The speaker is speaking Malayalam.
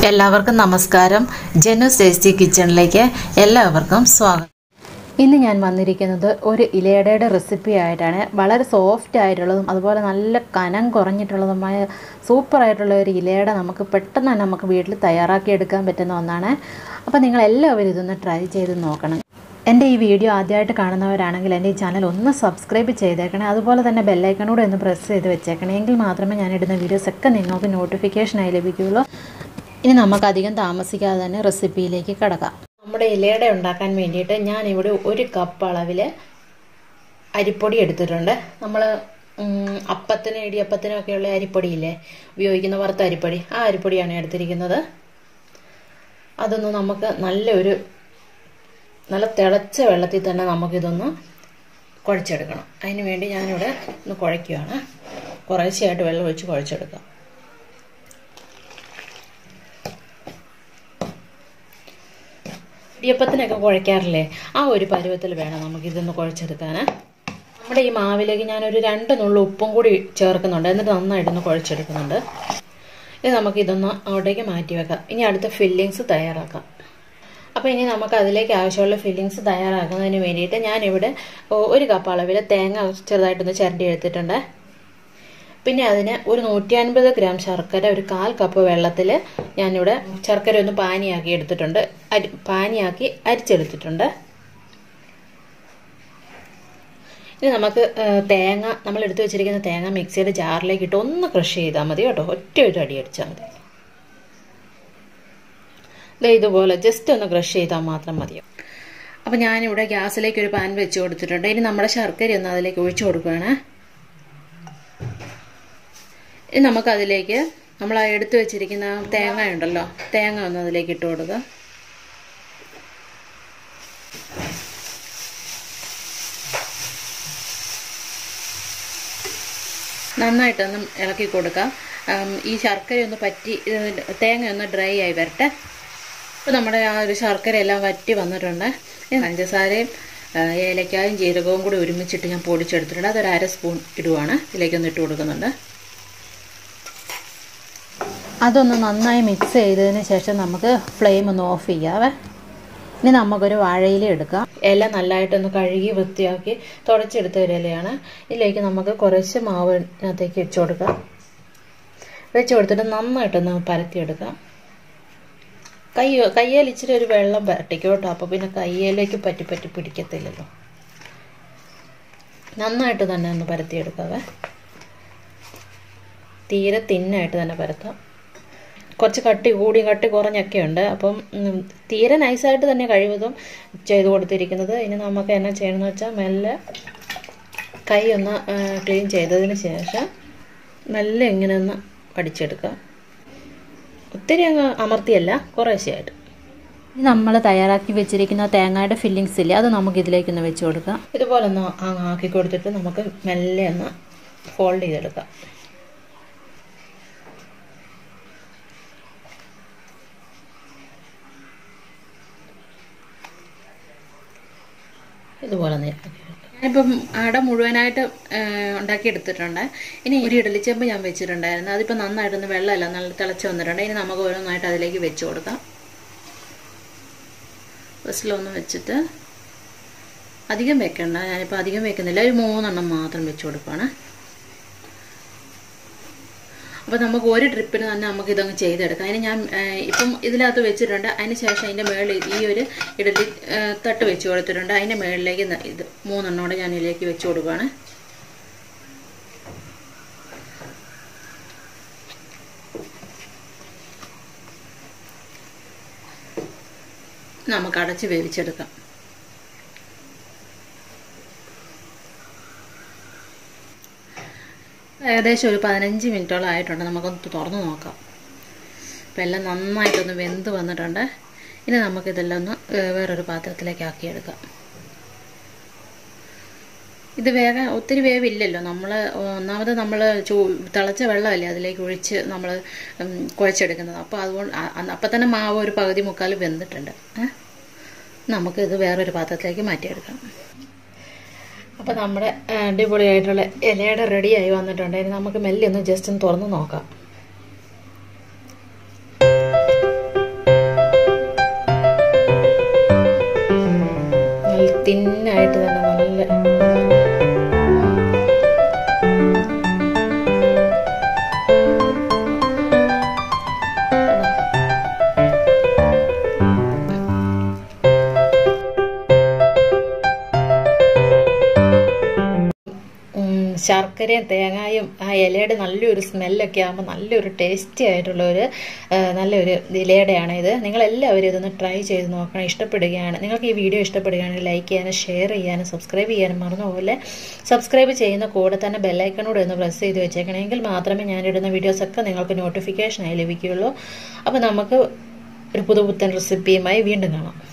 എല്ലാവർക്കും നമസ്കാരം ജനുസ് ടേസ്റ്റി കിച്ചണിലേക്ക് എല്ലാവർക്കും സ്വാഗതം ഇന്ന് ഞാൻ വന്നിരിക്കുന്നത് ഒരു ഇലയടയുടെ റെസിപ്പി ആയിട്ടാണ് വളരെ സോഫ്റ്റ് ആയിട്ടുള്ളതും അതുപോലെ നല്ല കനം കുറഞ്ഞിട്ടുള്ളതുമായ സൂപ്പർ ആയിട്ടുള്ള ഒരു ഇലയട നമുക്ക് പെട്ടെന്ന് തന്നെ നമുക്ക് വീട്ടിൽ തയ്യാറാക്കി എടുക്കാൻ പറ്റുന്ന ഒന്നാണ് അപ്പോൾ നിങ്ങൾ എല്ലാവരും ഇതൊന്ന് ട്രൈ ചെയ്ത് നോക്കണം എൻ്റെ ഈ വീഡിയോ ആദ്യമായിട്ട് കാണുന്നവരാണെങ്കിൽ എൻ്റെ ഈ ചാനൽ ഒന്ന് സബ്സ്ക്രൈബ് ചെയ്തേക്കണേ അതുപോലെ തന്നെ ബെല്ലൈക്കണൂടെ ഒന്ന് പ്രസ് ചെയ്ത് വെച്ചേക്കണേ എങ്കിൽ മാത്രമേ ഞാൻ ഇടുന്ന വീഡിയോസൊക്കെ നിങ്ങൾക്ക് നോട്ടിഫിക്കേഷനായി ലഭിക്കുകയുള്ളൂ ഇനി നമുക്കധികം താമസിക്കാതെ തന്നെ റെസിപ്പിയിലേക്ക് കിടക്കാം നമ്മുടെ ഇലയട ഉണ്ടാക്കാൻ വേണ്ടിയിട്ട് ഞാൻ ഇവിടെ ഒരു കപ്പ് അളവിൽ അരിപ്പൊടി എടുത്തിട്ടുണ്ട് നമ്മൾ അപ്പത്തിന് ഇടിയപ്പത്തിനും ഒക്കെയുള്ള അരിപ്പൊടിയില്ലേ ഉപയോഗിക്കുന്ന വറുത്ത അരിപ്പൊടി ആ അരിപ്പൊടിയാണ് എടുത്തിരിക്കുന്നത് അതൊന്ന് നമുക്ക് നല്ലൊരു നല്ല തിളച്ച വെള്ളത്തിൽ തന്നെ നമുക്കിതൊന്ന് കുഴച്ചെടുക്കണം അതിന് വേണ്ടി ഞാനിവിടെ ഒന്ന് കുഴയ്ക്കുകയാണ് കുറേശ്ശെയായിട്ട് വെള്ളം ഒഴിച്ച് കുഴച്ചെടുക്കാം ഇടിയപ്പത്തിനൊക്കെ കുഴയ്ക്കാറില്ലേ ആ ഒരു പരുവത്തിൽ വേണം നമുക്കിതൊന്ന് കുഴച്ചെടുക്കാൻ നമ്മുടെ ഈ മാവിലേക്ക് ഞാനൊരു രണ്ട് നുള്ളു ഉപ്പും കൂടി ചേർക്കുന്നുണ്ട് എന്നിട്ട് നന്നായിട്ടൊന്ന് കുഴച്ചെടുക്കുന്നുണ്ട് ഇത് നമുക്കിതൊന്ന് അവിടേക്ക് മാറ്റി വെക്കാം ഇനി അടുത്ത ഫില്ലിങ്സ് തയ്യാറാക്കാം അപ്പോൾ ഇനി നമുക്ക് അതിലേക്ക് ആവശ്യമുള്ള ഫില്ലിങ്സ് തയ്യാറാക്കുന്നതിന് വേണ്ടിയിട്ട് ഞാനിവിടെ ഒരു കപ്പ് അളവിൽ തേങ്ങ ചെറുതായിട്ടൊന്ന് ചിരണ്ടി എടുത്തിട്ടുണ്ട് പിന്നെ അതിന് ഒരു നൂറ്റി അൻപത് ഗ്രാം ശർക്കര ഒരു കാൽ കപ്പ് വെള്ളത്തിൽ ഞാനിവിടെ ശർക്കര ഒന്ന് പാനിയാക്കി എടുത്തിട്ടുണ്ട് അരി പാനിയാക്കി അരിച്ചെടുത്തിട്ടുണ്ട് ഇനി നമുക്ക് തേങ്ങ നമ്മൾ എടുത്തു വെച്ചിരിക്കുന്ന തേങ്ങ മിക്സിയുടെ ജാറിലേക്ക് ഇട്ട് ഒന്ന് ക്രഷ് ചെയ്താൽ മതി കേട്ടോ ഒറ്റ ഒരു അടി അടിച്ചാൽ മതി ദേ ഇതുപോലെ ജസ്റ്റ് ഒന്ന് ക്രഷ് ചെയ്താൽ മാത്രം മതിയോ അപ്പം ഞാനിവിടെ ഗ്യാസിലേക്ക് ഒരു പാൻ വെച്ച് കൊടുത്തിട്ടുണ്ട് ഇനി നമ്മുടെ ശർക്കര ഒന്ന് അതിലേക്ക് ഒഴിച്ചു കൊടുക്കുകയാണ് ഇനി നമുക്കതിലേക്ക് നമ്മൾ ആ എടുത്തു വെച്ചിരിക്കുന്ന തേങ്ങ ഉണ്ടല്ലോ തേങ്ങ ഒന്ന് അതിലേക്ക് ഇട്ട് കൊടുക്കുക നന്നായിട്ടൊന്ന് ഇളക്കി കൊടുക്കാം ഈ ശർക്കര ഒന്ന് പറ്റി തേങ്ങ ഒന്ന് ഡ്രൈ ആയി വരട്ടെ ഇപ്പോൾ നമ്മുടെ ആ ഒരു ശർക്കര എല്ലാം വറ്റി വന്നിട്ടുണ്ട് പഞ്ചസാരയും ഏലക്കായും ജീരകവും കൂടി ഒരുമിച്ചിട്ട് ഞാൻ പൊടിച്ചെടുത്തിട്ടുണ്ട് അതൊരു അര സ്പൂൺ ഇടുവാണ് ഇതിലേക്കൊന്ന് ഇട്ട് കൊടുക്കുന്നുണ്ട് അതൊന്ന് നന്നായി മിക്സ് ചെയ്തതിന് ശേഷം നമുക്ക് ഫ്ലെയിം ഒന്ന് ഓഫ് ചെയ്യാവേ ഇനി നമുക്കൊരു വാഴയില എടുക്കാം ഇല നല്ലതായിട്ടൊന്ന് കഴുകി വൃത്തിയാക്കി തുടച്ചെടുത്ത ഒരു ഇലയാണ് ഇതിലേക്ക് നമുക്ക് കുറച്ച് മാവിനകത്തേക്ക് വെച്ച് കൊടുക്കാം വെച്ച് കൊടുത്തിട്ട് നന്നായിട്ടൊന്ന് പരത്തിയെടുക്കാം കൈ കയ്യേൽ ഇച്ചിരി ഒരു വെള്ളം പരട്ടിക്കും കേട്ടോ അപ്പോൾ പിന്നെ കയ്യേലേക്ക് പറ്റി പറ്റി പിടിക്കത്തില്ലല്ലോ നന്നായിട്ട് തന്നെ ഒന്ന് പരത്തിയെടുക്കാവേ തീരെ തിന്നായിട്ട് തന്നെ പരത്താം കുറച്ച് കട്ടി കൂടി കട്ടി കുറഞ്ഞൊക്കെ ഉണ്ട് അപ്പം തീരെ നൈസായിട്ട് തന്നെ കഴിവതും ചെയ്ത് കൊടുത്തിരിക്കുന്നത് ഇനി നമുക്ക് എന്നാ ചെയ്യണമെന്ന് വെച്ചാൽ മെല്ലെ കൈ ഒന്ന് ക്ലീൻ ചെയ്തതിന് ശേഷം മെല്ലെ ഇങ്ങനെ ഒന്ന് പഠിച്ചെടുക്കുക ഒത്തിരി അങ്ങ് അമർത്തിയല്ല കുറേശ്ശെയായിട്ട് ഇനി നമ്മൾ തയ്യാറാക്കി വെച്ചിരിക്കുന്ന തേങ്ങയുടെ ഫില്ലിങ്സ് ഇല്ലേ അത് നമുക്ക് ഇതിലേക്കൊന്ന് വെച്ച് കൊടുക്കാം ഇതുപോലെ ഒന്ന് ആക്കി കൊടുത്തിട്ട് നമുക്ക് മെല്ലെ ഒന്ന് ഫോൾഡ് ചെയ്തെടുക്കാം ഇതുപോലെ ഞാനിപ്പം അട മുഴുവനായിട്ട് ഉണ്ടാക്കി എടുത്തിട്ടുണ്ട് ഇനി ഒരു ഇഡലിച്ചെമ്പ് ഞാൻ വെച്ചിട്ടുണ്ടായിരുന്നു അതിപ്പോൾ നന്നായിട്ടൊന്ന് വെള്ളമല്ല നല്ല തിളച്ച് വന്നിട്ടുണ്ട് ഇനി നമുക്ക് ഓരോന്നായിട്ട് അതിലേക്ക് വെച്ച് കൊടുക്കാം ബസ്സിലൊന്ന് വെച്ചിട്ട് അധികം വെക്കണ്ട ഞാനിപ്പോൾ അധികം വെക്കുന്നില്ല ഒരു മൂന്നെണ്ണം മാത്രം വെച്ച് കൊടുക്കുകയാണ് അപ്പോൾ നമുക്ക് ഒരു ട്രിപ്പിന് തന്നെ നമുക്ക് ഇതങ്ങ് ചെയ്തെടുക്കാം അതിന് ഞാൻ ഇപ്പം ഇതിനകത്ത് വെച്ചിട്ടുണ്ട് അതിന് ശേഷം അതിൻ്റെ മുകളിൽ ഈ ഒരു ഇഡലി തട്ട് വെച്ച് കൊടുത്തിട്ടുണ്ട് അതിൻ്റെ മുകളിലേക്ക് ഇത് മൂന്നെണ്ണോടെ ഞാൻ ഇതിലേക്ക് വെച്ച് കൊടുക്കുകയാണ് നമുക്ക് അടച്ച് വേവിച്ചെടുക്കാം ഏകദേശം ഒരു പതിനഞ്ച് മിനിറ്റോളം ആയിട്ടുണ്ട് നമുക്കൊന്ന് തുറന്ന് നോക്കാം അപ്പോൾ എല്ലാം നന്നായിട്ടൊന്ന് വെന്ത് വന്നിട്ടുണ്ട് ഇനി നമുക്കിതെല്ലാം ഒന്ന് വേറൊരു പാത്രത്തിലേക്ക് ആക്കിയെടുക്കാം ഇത് വേഗം ഒത്തിരി വേവില്ലല്ലോ നമ്മൾ ഒന്നാമത് നമ്മൾ ചൂ തിളച്ച വെള്ളമല്ലേ അതിലേക്ക് ഒഴിച്ച് നമ്മൾ കുഴച്ചെടുക്കുന്നത് അപ്പോൾ അതുകൊണ്ട് അപ്പം തന്നെ മാവ് ഒരു പകുതി മുക്കാൽ വെന്തിട്ടുണ്ട് നമുക്കിത് വേറൊരു പാത്രത്തിലേക്ക് മാറ്റിയെടുക്കാം അപ്പോൾ നമ്മുടെ അടിപൊളിയായിട്ടുള്ള ഇലയുടെ റെഡിയായി വന്നിട്ടുണ്ട് ഇനി നമുക്ക് മെല്ലെ ഒന്ന് ജസ്റ്റ് ഒന്ന് തുറന്ന് നോക്കാം തിന്നായിട്ട് തന്നെ നല്ല ഉം, ശർക്കരയും തേങ്ങായും ആ ഇലയുടെ നല്ലൊരു സ്മെല്ലൊക്കെ ആകുമ്പോൾ നല്ലൊരു ടേസ്റ്റി ആയിട്ടുള്ള ഒരു ആ, നല്ലൊരു ഇലയുടെയാണ് ഇത് നിങ്ങളെല്ലാവരും ഇതൊന്ന് ട്രൈ ചെയ്ത് നോക്കണം ഇഷ്ടപ്പെടുകയാണ് നിങ്ങൾക്ക് ഈ വീഡിയോ ഇഷ്ടപ്പെടുകയാണെങ്കിൽ ലൈക്ക് ചെയ്യാനും ഷെയർ ചെയ്യാനും സബ്സ്ക്രൈബ് ചെയ്യാനും മറന്നുപോലെ സബ്സ്ക്രൈബ് ചെയ്യുന്ന കൂടെ തന്നെ ബെല്ലൈക്കണോട് ഒന്ന് പ്രസ് ചെയ്ത് വെച്ചേക്കണമെങ്കിൽ മാത്രമേ ഞാനിടുന്ന വീഡിയോസൊക്കെ നിങ്ങൾക്ക് നോട്ടിഫിക്കേഷനായി ലഭിക്കുകയുള്ളൂ അപ്പോൾ നമുക്ക് ഒരു പുതുപുത്തൻ റെസിപ്പിയുമായി വീണ്ടും കാണാം